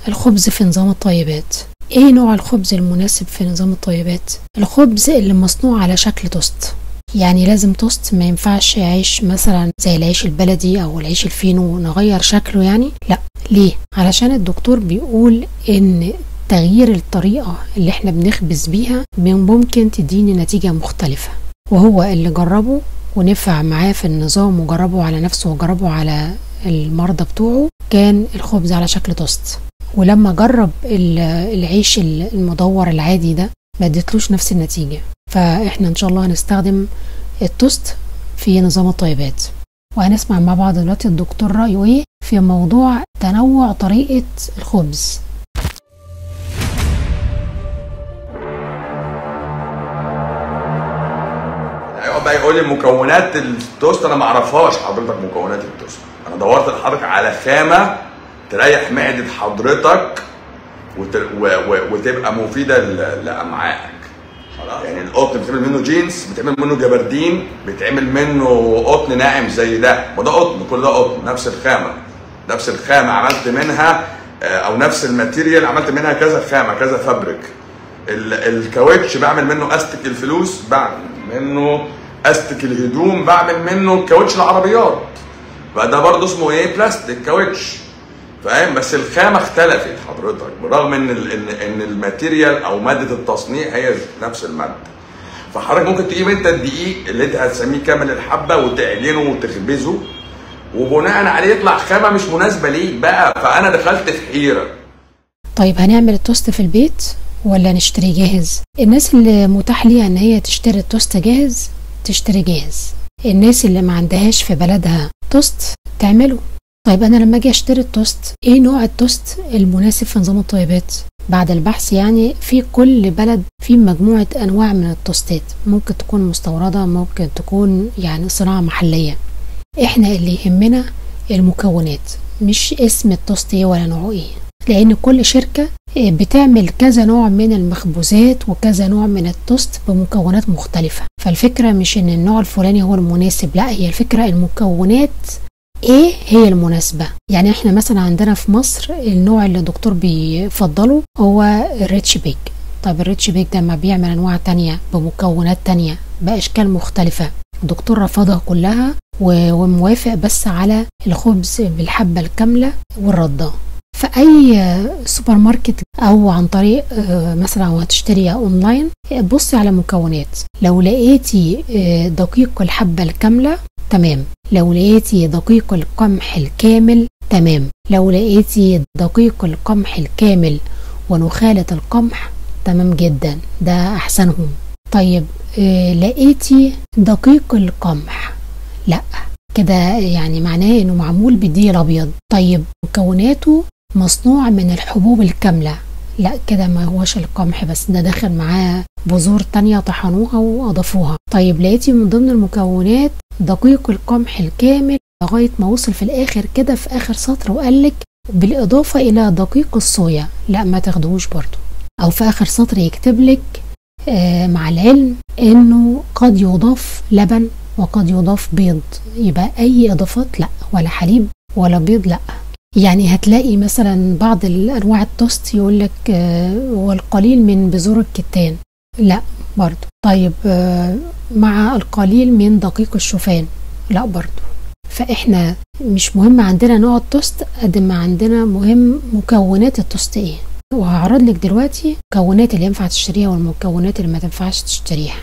الخبز في نظام الطيبات ايه نوع الخبز المناسب في نظام الطيبات الخبز اللي مصنوع على شكل توست يعني لازم توست ما ينفعش عيش مثلا زي العيش البلدي او العيش الفينو نغير شكله يعني لا ليه علشان الدكتور بيقول ان تغيير الطريقة اللي احنا بنخبز بيها ممكن تديني نتيجة مختلفة وهو اللي جربه ونفع معاه في النظام وجربه على نفسه وجربه على المرضى بتوعه كان الخبز على شكل توست ولما جرب العيش المدور العادي ده ما اديتلوش نفس النتيجة فاحنا ان شاء الله هنستخدم التوست في نظام الطيبات وهنسمع مع بعض دلوقتي الدكتور رأيه ايه في موضوع تنوع طريقة الخبز هيقعد بقى يقول لي مكونات التوست انا ما اعرفهاش حضرتك مكونات التوست انا دورت لحضرتك على خامه تريح معده حضرتك وت... و... و... وتبقى مفيده ل... لامعائك خلاص يعني القطن بتعمل منه جينز بتعمل منه جبردين بيتعمل منه قطن ناعم زي ده وده قطن كل ده قطن نفس الخامه نفس الخامه عملت منها او نفس الماتيريال عملت منها كذا خامه كذا فابريك ال... الكاوتش بعمل منه استك الفلوس بعمل منه استك الهدوم بعمل منه كاوتش العربيات فده برضه اسمه ايه بلاستيك كاوتش فاهم بس الخامه اختلفت حضرتك بالرغم ان ال ان ان الماتيريال او ماده التصنيع هي نفس الماده فحضرتك ممكن تجيب انت الدقيق اللي انت هتسميه كامل الحبه وتعلنه وتخبزه وبناء عليه يطلع خامه مش مناسبه ليك بقى فانا دخلت في حيره طيب هنعمل التوست في البيت ولا نشتري جاهز الناس اللي متاح ليها ان هي تشتري التوست جاهز تشتري جاهز الناس اللي ما عندهاش في بلدها توست تعمله طيب انا لما اجي اشتري التوست ايه نوع التوست المناسب في نظام الطيبات بعد البحث يعني في كل بلد في مجموعة انواع من التوستات ممكن تكون مستوردة ممكن تكون يعني صناعة محلية احنا اللي يهمنا المكونات مش اسم التوست ايه ولا نوعه ايه لان كل شركة بتعمل كذا نوع من المخبوزات وكذا نوع من التوست بمكونات مختلفة فالفكرة مش ان النوع الفلاني هو المناسب لا هي الفكرة المكونات ايه هي المناسبة يعني احنا مثلا عندنا في مصر النوع اللي الدكتور بيفضله هو الريتش بيك طيب الريتش بيك ده ما بيعمل انواع تانية بمكونات تانية باشكال مختلفة الدكتور رفضها كلها وموافق بس على الخبز بالحبة الكاملة والردة في اي سوبر ماركت او عن طريق مثلا وهتشتريها اونلاين بصي على مكونات لو لقيتي دقيق الحبة الكاملة تمام لو لقيتي دقيق القمح الكامل تمام لو لقيتي دقيق القمح الكامل ونخالة القمح تمام جدا ده احسنهم طيب آه لقيتي دقيق القمح لا كده يعني معناه انه معمول بالدقيق الابيض طيب مكوناته مصنوع من الحبوب الكاملة لا كده ما هوش القمح بس ده داخل معاه بذور تانية طحنوها وأضافوها طيب لقيتي من ضمن المكونات دقيق القمح الكامل لغاية ما وصل في الآخر كده في آخر سطر وقالك بالإضافة إلى دقيق الصويا لا ما تاخدوش برضو أو في آخر سطر يكتبلك آه مع العلم إنه قد يضاف لبن وقد يضاف بيض يبقى أي إضافات لا ولا حليب ولا بيض لا يعني هتلاقي مثلا بعض الانواع التوست يقول لك والقليل من بذور الكتان لا برضو طيب مع القليل من دقيق الشوفان لا برضو فاحنا مش مهم عندنا نوع التوست قد ما عندنا مهم مكونات التوست ايه وهعرض لك دلوقتي المكونات اللي ينفع تشتريها والمكونات اللي ما تنفعش تشتريها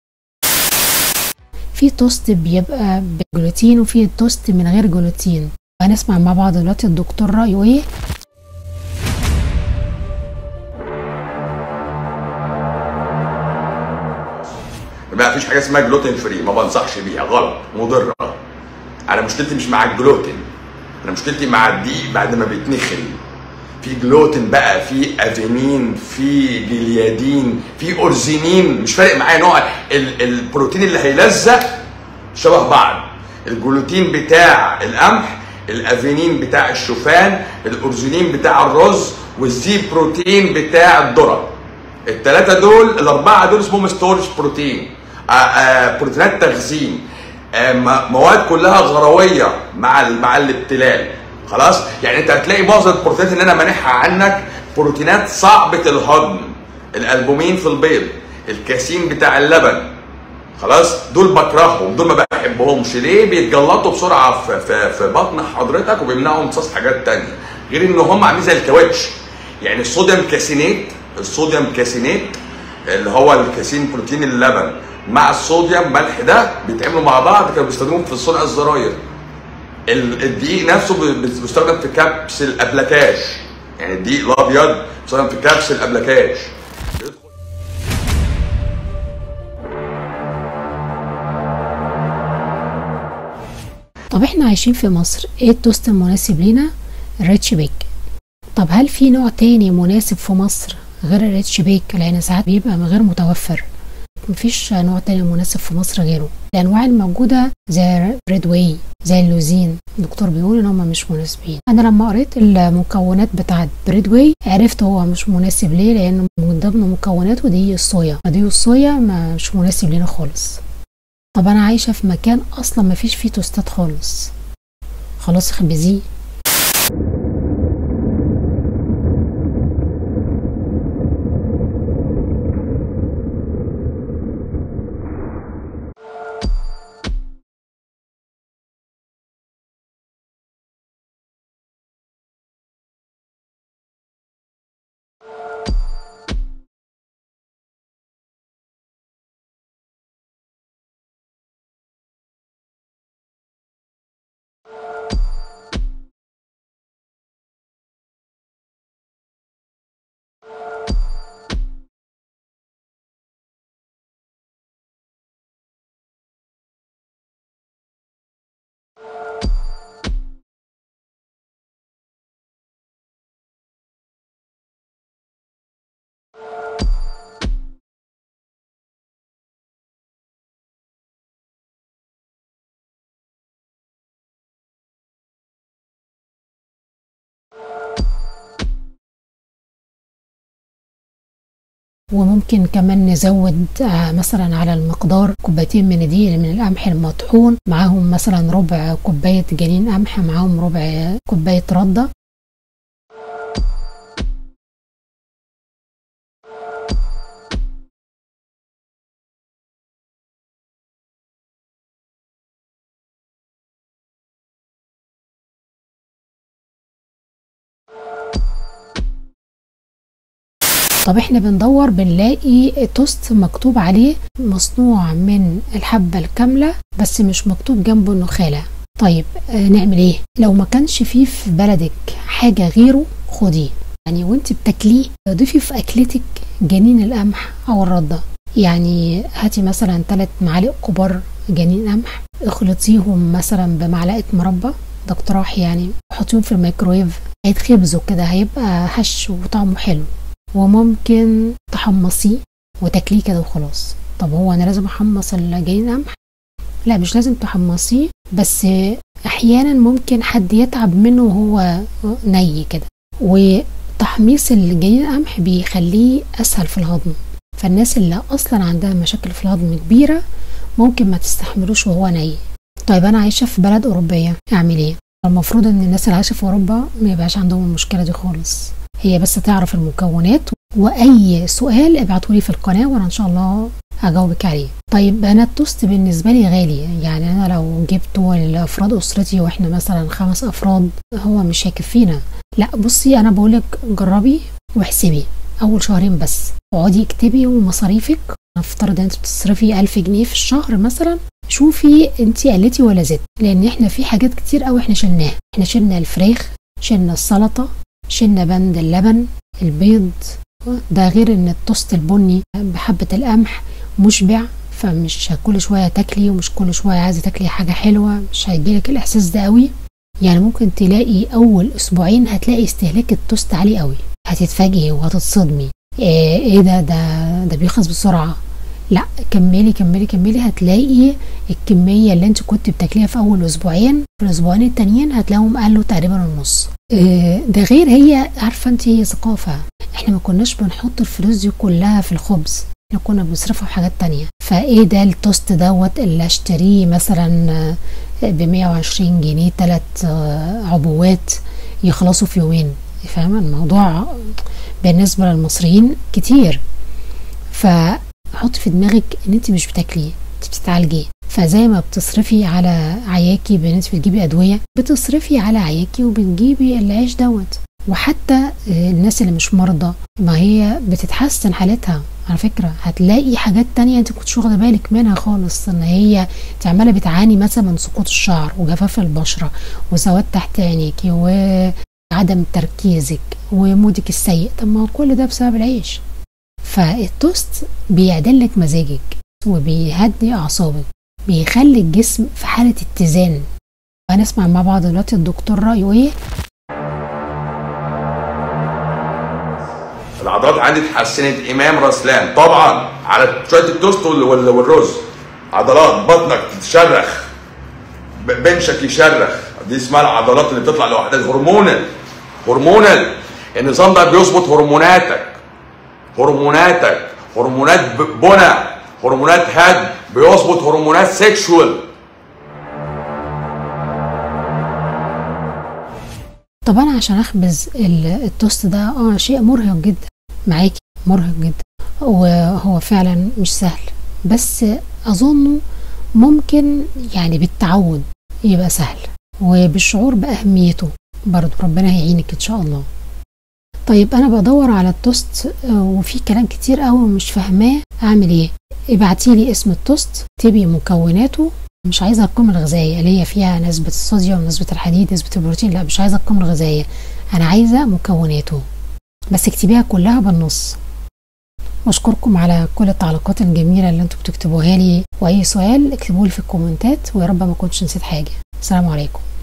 في توست بيبقى بجلوتين وفي توست من غير جلوتين هنسمع مع بعض دلوقتي الدكتور رايه ايه ما فيش حاجه اسمها جلوتين فري ما بنصحش بيها غلط مضره انا مشكلتي مش مع الجلوتين انا مشكلتي مع الدقيق بعد ما بيتنخل في جلوتين بقى في افينين في جليادين في اورزينين مش فارق معايا نوع ال- البروتين اللي هيلزق شبه بعض الجلوتين بتاع القمح الافينين بتاع الشوفان الاورزينين بتاع الرز والزي بروتين بتاع الذره الثلاثه دول الاربعه دول اسمهم ستورج بروتين آه آه بروتينات تخزين آه م- مواد كلها غرويه مع ال- مع الابتلال خلاص يعني انت هتلاقي معظم البروتينات اللي انا مانحها عنك بروتينات صعبه الهضم الالبومين في البيض الكاسين بتاع اللبن خلاص دول بكرههم دول ما بحبهمش ليه بيتجلطوا بسرعه في, في, في بطن حضرتك وبيمنعوا امتصاص حاجات تانية غير ان هم عاملين زي الكاوتش يعني الصوديوم كاسينيت الصوديوم كاسينيت اللي هو الكاسين بروتين اللبن مع الصوديوم ملح ده بيتعملوا مع بعض كانوا بيستخدموهم في صنع الزراير ال- الدقيق نفسه ب- ب- بيستخدم في كبس الابلكاش يعني الدقيق الابيض بيستخدم في كبس الابلكاش طب احنا عايشين في مصر ايه التوست المناسب لينا الريتش بيك طب هل في نوع تاني مناسب في مصر غير الريتش بيك لان ساعات بيبقى غير متوفر مفيش نوع تاني مناسب في مصر غيره الانواع الموجوده زي بريد واي زي اللوزين الدكتور بيقول ان هم مش مناسبين انا لما قريت المكونات بتاعه بريد واي عرفت هو مش مناسب ليه لان من ضمن مكوناته دي الصويا دي الصويا مش مناسب لينا خالص طب انا عايشه في مكان اصلا ما فيش فيه توستات خالص خلاص خبزيه وممكن كمان نزود آه، مثلا على المقدار كوبايتين من دي من القمح المطحون معاهم مثلا ربع كوباية جنين قمح معاهم ربع كوباية ردة طب احنا بندور بنلاقي توست مكتوب عليه مصنوع من الحبة الكاملة بس مش مكتوب جنبه النخالة طيب آه نعمل ايه لو ما كانش فيه في بلدك حاجة غيره خديه يعني وانت بتاكليه ضيفي في اكلتك جنين القمح او الردة يعني هاتي مثلا ثلاث معالق كبار جنين قمح اخلطيهم مثلا بمعلقة مربى ده اقتراح يعني حطيهم في الميكرويف هيتخبزوا كده هيبقى هش وطعمه حلو وممكن تحمصيه وتاكليه كده وخلاص طب هو انا لازم احمص الجنين قمح لا مش لازم تحمصيه بس احيانا ممكن حد يتعب منه وهو ني كده وتحميص الجنين قمح بيخليه اسهل في الهضم فالناس اللي اصلا عندها مشاكل في الهضم كبيره ممكن ما تستحملوش وهو ني طيب انا عايشه في بلد اوروبيه اعمل ايه المفروض ان الناس اللي عايشه في اوروبا ما يبقاش عندهم المشكله دي خالص هي بس تعرف المكونات واي سؤال ابعتولي في القناه وانا ان شاء الله هجاوبك عليه طيب انا التوست بالنسبه لي غالي يعني انا لو جبته لافراد اسرتي واحنا مثلا خمس افراد هو مش هيكفينا لا بصي انا بقولك جربي واحسبي اول شهرين بس اقعدي اكتبي مصاريفك نفترض انت بتصرفي ألف جنيه في الشهر مثلا شوفي انت قلتي ولا زدت لان احنا في حاجات كتير قوي احنا شلناها احنا شلنا الفراخ شلنا السلطه شلنا بند اللبن البيض ده غير ان التوست البني بحبه القمح مشبع فمش كل شويه تاكلي ومش كل شويه عايزه تاكلي حاجه حلوه مش هيجيلك الاحساس ده قوي يعني ممكن تلاقي اول اسبوعين هتلاقي استهلاك التوست عالي قوي هتتفاجئي وهتتصدمي ايه, إيه ده ده ده بيخلص بسرعه لا كملي كملي كملي هتلاقي الكميه اللي انت كنت بتاكليها في اول اسبوعين في الاسبوعين التانيين هتلاقيهم قالوا تقريبا النص إيه ده غير هي عارفه انت هي ثقافه احنا ما كناش بنحط الفلوس دي كلها في الخبز احنا كنا بنصرفها في حاجات تانية فايه ده التوست دوت اللي اشتريه مثلا ب 120 جنيه تلات عبوات يخلصوا في يومين فاهمة الموضوع بالنسبة للمصريين كتير فحط في دماغك ان انت مش بتاكلي انت بتتعالجي فزي ما بتصرفي على عياكي بان انت بتجيبي ادوية بتصرفي على عياكي وبتجيبي العيش دوت وحتى الناس اللي مش مرضى ما هي بتتحسن حالتها على فكرة هتلاقي حاجات تانية انت كنتش واخدة بالك منها خالص ان هي انت عمالة بتعاني مثلا من سقوط الشعر وجفاف البشرة وسواد تحت عينيكي وعدم تركيزك ومودك السيء طب ما هو كل ده بسبب العيش فالتوست بيعدل لك مزاجك وبيهدي اعصابك بيخلي الجسم في حالة اتزان هنسمع مع بعض دلوقتي الدكتور رأيه ايه العضلات عندي اتحسنت امام رسلان طبعا على شويه التوست والرز عضلات بطنك تشرخ بنشك يشرخ دي اسمها العضلات اللي بتطلع لوحدها هرمونال هرمونال النظام ده بيظبط هرموناتك هرموناتك هرمونات بنى هرمونات هد بيظبط هرمونات سيكشوال طبعا عشان اخبز التوست ده اه شيء مرهق جدا معاكي مرهق جدا وهو فعلا مش سهل بس اظنه ممكن يعني بالتعود يبقى سهل وبالشعور باهميته برضو ربنا هيعينك ان شاء الله طيب انا بدور على التوست وفي كلام كتير قوي مش فاهماه اعمل ايه ابعتيلي اسم التوست اكتبي مكوناته مش عايزه القيمه الغذائيه اللي هي فيها نسبه الصوديوم نسبه الحديد نسبه البروتين لا مش عايزه القيمه الغذائيه انا عايزه مكوناته بس اكتبيها كلها بالنص واشكركم على كل التعليقات الجميله اللي انتوا بتكتبوها لي واي سؤال اكتبوه لي في الكومنتات ويا رب ما كنتش نسيت حاجه السلام عليكم